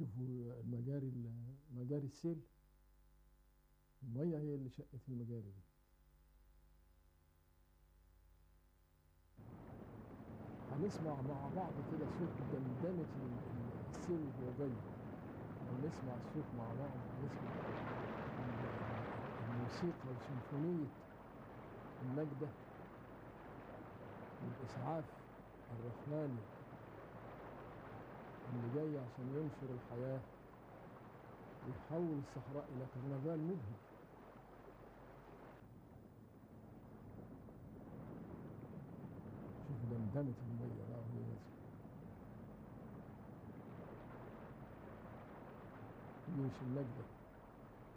شوفوا المجاري مجاري السيل المية هي اللي شقت المجاري دي هنسمع مع بعض كده صوت دمدمة السيل وهو جاي ونسمع الصوت مع بعض نسمع الموسيقى وسيمفونية النجدة والإسعاف الرحماني اللي جاي عشان ينشر الحياة ويحول الصحراء إلى كرنفال مبهج شوف دمدمة المية بقى وهي نازلة جيش النجدة